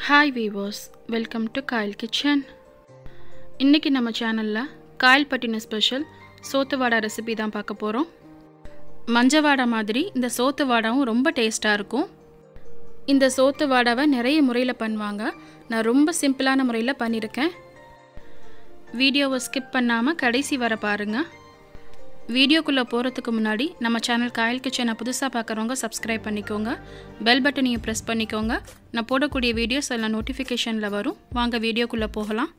hi viewers welcome to Kayal kitchen இன்றைக்கி நம்ம சேனலில் காயல் பட்டின ஸ்பெஷல் சோத்து வாடை ரெசிபி தான் பார்க்க போகிறோம் மஞ்ச வாடை மாதிரி இந்த சோத்து வாடாவும் ரொம்ப டேஸ்ட்டாக இருக்கும் இந்த சோத்து வாடாவை நிறைய முறையில் பண்ணுவாங்க நான் ரொம்ப சிம்பிளான முறையில் பண்ணியிருக்கேன் வீடியோவை ஸ்கிப் பண்ணாமல் கடைசி வர பாருங்கள் வீடியோக்குள்ளே போகிறதுக்கு முன்னாடி நம்ம சேனல் காயல் கிச்சனை புதுசாக பார்க்குறவங்க சப்ஸ்கிரைப் பண்ணிக்கோங்க பெல் பட்டனையும் ப்ரெஸ் பண்ணிக்கோங்க நான் போடக்கூடிய வீடியோஸ் எல்லாம் நோட்டிஃபிகேஷனில் வரும் வாங்க வீடியோக்குள்ளே போகலாம்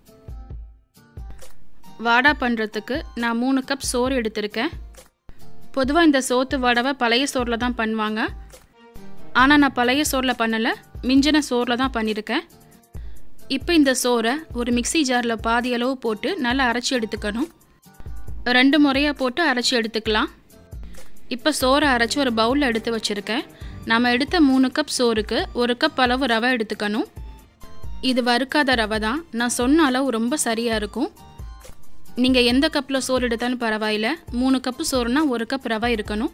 வாடா பண்ணுறதுக்கு நான் மூணு கப் சோறு எடுத்திருக்கேன் பொதுவாக இந்த சோத்து வாடவை பழைய சோறில் தான் பண்ணுவாங்க ஆனால் நான் பழைய சோறில் பண்ணலை மிஞ்சின சோறில் தான் பண்ணியிருக்கேன் இப்போ இந்த சோறை ஒரு மிக்சி ஜாரில் பாதி அளவு போட்டு நல்லா அரைச்சி எடுத்துக்கணும் ரெண்டு முறையாக போட்டு அரைச்சி எடுத்துக்கலாம் இப்போ சோறை அரைச்சி ஒரு பவுலில் எடுத்து வச்சுருக்கேன் நம்ம எடுத்த மூணு கப் சோறுக்கு ஒரு கப் அளவு ரவை எடுத்துக்கணும் இது வறுக்காத ரவை தான் நான் சொன்ன அளவு ரொம்ப சரியாக இருக்கும் நீங்கள் எந்த கப்பில் சோறு எடுத்தாலும் பரவாயில்ல மூணு கப்பு சோறுனா ஒரு கப் ரவை இருக்கணும்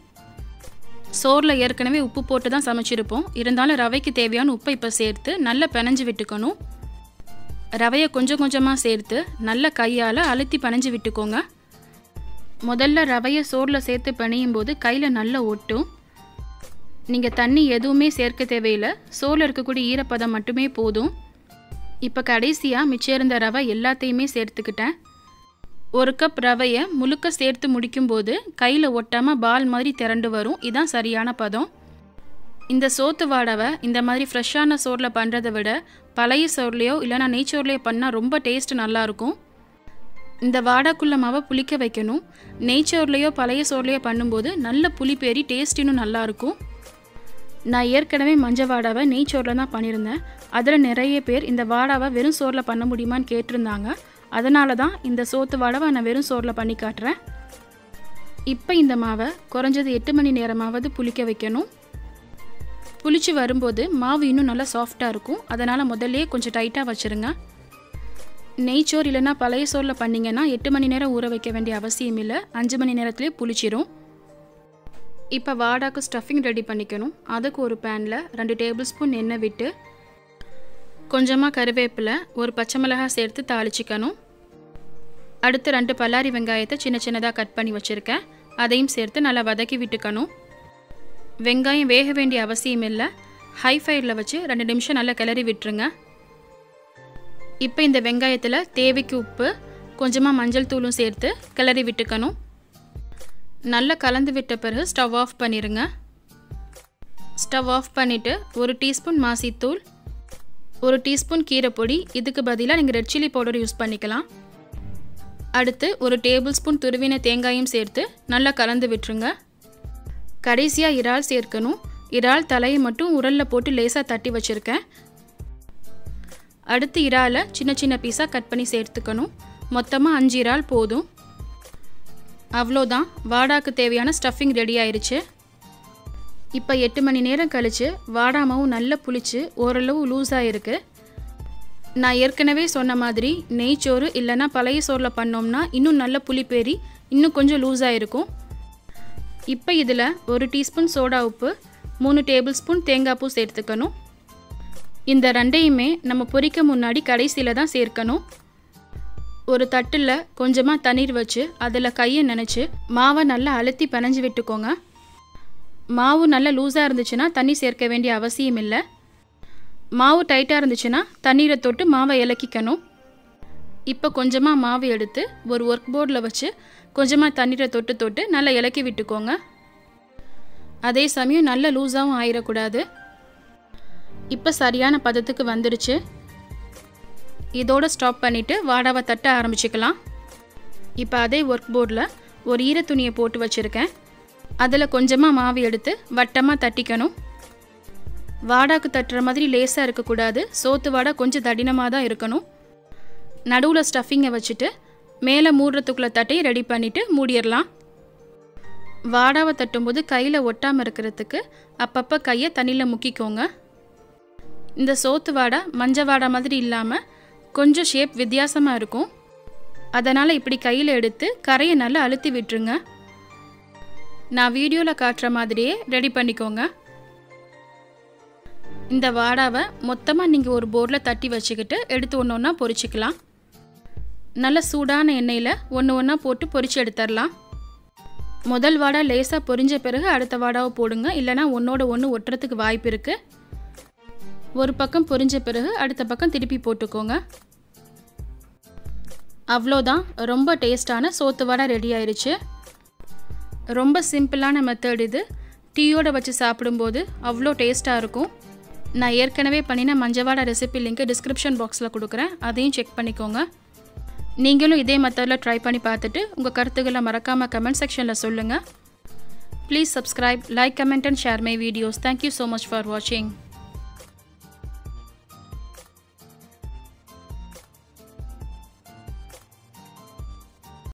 சோறில் ஏற்கனவே உப்பு போட்டு தான் சமைச்சிருப்போம் இருந்தாலும் ரவைக்கு தேவையான உப்பை இப்போ சேர்த்து நல்லா பிணைஞ்சு விட்டுக்கணும் ரவையை கொஞ்சம் கொஞ்சமாக சேர்த்து நல்ல கையால் அழுத்தி பனைஞ்சு விட்டுக்கோங்க முதல்ல ரவையை சோறில் சேர்த்து பிணையும் போது கையில் நல்லா ஒட்டும் நீங்கள் தண்ணி எதுவுமே சேர்க்க தேவையில்லை சோறில் இருக்கக்கூடிய ஈரப்பதம் மட்டுமே போதும் இப்போ கடைசியாக மிச்சம் இருந்த ரவை எல்லாத்தையுமே சேர்த்துக்கிட்டேன் ஒரு கப் ரவையை முழுக்க சேர்த்து முடிக்கும்போது கையில் ஒட்டாமல் பால் மாதிரி திரண்டு வரும் இதான் சரியான பதம் இந்த சோத்து வாடவை இந்த மாதிரி ஃப்ரெஷ்ஷான சோறில் பண்ணுறதை விட பழைய சோர்லேயோ இல்லைனா நெய்ச்சோர்லேயோ பண்ணால் ரொம்ப டேஸ்ட் நல்லாயிருக்கும் இந்த வாடாக்குள்ள மாவை புளிக்க வைக்கணும் நெய்ச்சோர்லேயோ பழைய சோர்லேயோ பண்ணும்போது நல்ல புளிப்பேறி டேஸ்ட் இன்னும் நல்லாயிருக்கும் நான் ஏற்கனவே மஞ்ச வாடாவை நெய்ச்சோரில் தான் பண்ணியிருந்தேன் அதில் நிறைய பேர் இந்த வாடாவை வெறும் சோறில் பண்ண முடியுமான்னு கேட்டிருந்தாங்க அதனால தான் இந்த சோத்து வாடாவை நான் வெறும் சோறில் பண்ணி காட்டுறேன் இப்போ இந்த மாவை குறைஞ்சது எட்டு மணி நேரமாவது புளிக்க வைக்கணும் புளிச்சு வரும்போது மாவு இன்னும் நல்லா சாஃப்டாக இருக்கும் அதனால் முதல்லையே கொஞ்சம் டைட்டாக வச்சுருங்க நெய்ச்சோறு இல்லைன்னா பழைய சோறில் பண்ணிங்கன்னா எட்டு மணி நேரம் ஊற வைக்க வேண்டிய அவசியம் இல்லை அஞ்சு மணி நேரத்துலேயே புளிச்சிரும் இப்போ வாடாக்கு ஸ்டஃபிங் ரெடி பண்ணிக்கணும் அதுக்கு ஒரு பேனில் ரெண்டு டேபிள் ஸ்பூன் எண்ணெய் விட்டு கொஞ்சமாக கருவேப்பிலை ஒரு பச்சை மிளகாய் சேர்த்து தாளிச்சிக்கணும் அடுத்து ரெண்டு பல்லாரி வெங்காயத்தை சின்ன சின்னதாக கட் பண்ணி வச்சுருக்கேன் அதையும் சேர்த்து நல்லா வதக்கி விட்டுக்கணும் வெங்காயம் வேக வேண்டிய அவசியம் இல்லை ஹை ஃபயரில் வச்சு ரெண்டு நிமிஷம் நல்லா கிளறி விட்டுருங்க இப்போ இந்த வெங்காயத்தில் தேவைக்கு உப்பு கொஞ்சமாக மஞ்சள் தூளும் சேர்த்து கிளறி விட்டுக்கணும் நல்லா கலந்து விட்ட பிறகு ஸ்டவ் ஆஃப் பண்ணிடுங்க ஸ்டவ் ஆஃப் பண்ணிவிட்டு ஒரு டீஸ்பூன் மாசித்தூள் ஒரு டீஸ்பூன் கீரைப்பொடி இதுக்கு பதிலாக நீங்கள் ரெட் சில்லி பவுடர் யூஸ் பண்ணிக்கலாம் அடுத்து ஒரு டேபிள் ஸ்பூன் துருவின தேங்காயும் சேர்த்து நல்லா கலந்து விட்டுருங்க கடைசியாக இறால் சேர்க்கணும் இறால் தலையை மட்டும் உரலில் போட்டு லேசாக தட்டி வச்சுருக்கேன் அடுத்து இறாலை சின்ன சின்ன பீஸாக கட் பண்ணி சேர்த்துக்கணும் மொத்தமாக அஞ்சு இறால் போதும் அவ்வளோதான் வாடாக்கு தேவையான ஸ்டஃபிங் ரெடி ஆயிடுச்சு இப்போ எட்டு மணி நேரம் கழித்து வாடாமாவும் நல்லா புளிச்சு ஓரளவு லூஸாக இருக்குது நான் ஏற்கனவே சொன்ன மாதிரி நெய்ச்சோறு இல்லைன்னா பழைய சோறில் பண்ணோம்னா இன்னும் நல்ல புளிப்பேறி இன்னும் கொஞ்சம் லூஸாக இருக்கும் இப்போ இதில் ஒரு டீஸ்பூன் சோடா உப்பு மூணு டேபிள் ஸ்பூன் தேங்காய் பூ சேர்த்துக்கணும் இந்த ரெண்டையுமே நம்ம பொரிக்க முன்னாடி கடைசியில் தான் சேர்க்கணும் ஒரு தட்டில் கொஞ்சமாக தண்ணீர் வச்சு அதில் கையை நினச்சி மாவை நல்லா அழுத்தி பனைஞ்சு விட்டுக்கோங்க மாவு நல்லா லூஸாக இருந்துச்சுன்னா தண்ணி சேர்க்க வேண்டிய அவசியம் இல்லை மாவு டைட்டாக இருந்துச்சுன்னா தண்ணீரை தொட்டு மாவை இலக்கிக்கணும் இப்போ கொஞ்சமாக மாவு எடுத்து ஒரு ஒர்க் போர்டில் வச்சு கொஞ்சமாக தண்ணீரை தொட்டு தொட்டு நல்லா இலக்கி விட்டுக்கோங்க அதே சமயம் நல்ல லூஸாகவும் ஆயிடக்கூடாது இப்போ சரியான பதத்துக்கு வந்துடுச்சு இதோட ஸ்டாப் பண்ணிவிட்டு வாடாவை தட்ட ஆரம்பிச்சுக்கலாம் இப்போ அதே ஒர்க் போர்டில் ஒரு ஈர துணியை போட்டு வச்சுருக்கேன் அதில் கொஞ்சமாக மாவு எடுத்து வட்டமாக தட்டிக்கணும் வாடாக்கு தட்டுற மாதிரி லேசாக இருக்கக்கூடாது சோத்து வாடை கொஞ்சம் தடினமாக தான் இருக்கணும் நடுவில் ஸ்டஃபிங்கை வச்சுட்டு மேலே மூடுறதுக்குள்ளே தட்டையை ரெடி பண்ணிவிட்டு மூடிடலாம் வாடாவை தட்டும்போது கையில் ஒட்டாமல் இருக்கிறதுக்கு அப்பப்போ கையை தண்ணியில் முக்கிக்கோங்க இந்த சோத்து வாடை மஞ்ச வாடை மாதிரி இல்லாமல் கொஞ்சம் ஷேப் வித்தியாசமாக இருக்கும் அதனால் இப்படி கையில் எடுத்து கரையை நல்லா அழுத்தி விட்டுருங்க நான் வீடியோவில் காட்டுற மாதிரியே ரெடி பண்ணிக்கோங்க இந்த வாடாவை மொத்தமாக நீங்கள் ஒரு போர்டில் தட்டி வச்சுக்கிட்டு எடுத்து ஒன்று ஒன்றா பொரிச்சிக்கலாம் நல்ல சூடான எண்ணெயில் ஒன்று ஒன்றா போட்டு பொரிச்சு எடுத்துடலாம் முதல் வாடை லேசாக பொரிஞ்ச பிறகு அடுத்த வாடாவை போடுங்க இல்லைனா ஒன்றோட ஒன்று ஒட்டுறதுக்கு வாய்ப்பு இருக்குது ஒரு பக்கம் பொரிஞ்ச பிறகு அடுத்த பக்கம் திருப்பி போட்டுக்கோங்க அவ்வளோதான் ரொம்ப டேஸ்டான சோத்து வடை ரெடி ஆயிடுச்சு ரொம்ப சிம்பிளான மெத்தட் இது டீயோட வச்சு சாப்பிடும்போது அவ்வளோ டேஸ்ட்டாக இருக்கும் நான் ஏற்கனவே பண்ணின மஞ்சவாடை ரெசிபி லிங்க்கு டிஸ்கிரிப்ஷன் பாக்ஸில் கொடுக்குறேன் அதையும் செக் பண்ணிக்கோங்க நீங்களும் இதே மெத்தடில் ட்ரை பண்ணி பார்த்துட்டு உங்கள் கருத்துக்களை மறக்காமல் கமெண்ட் செக்ஷனில் சொல்லுங்கள் please subscribe like comment and share my videos thank you so much for வாட்சிங்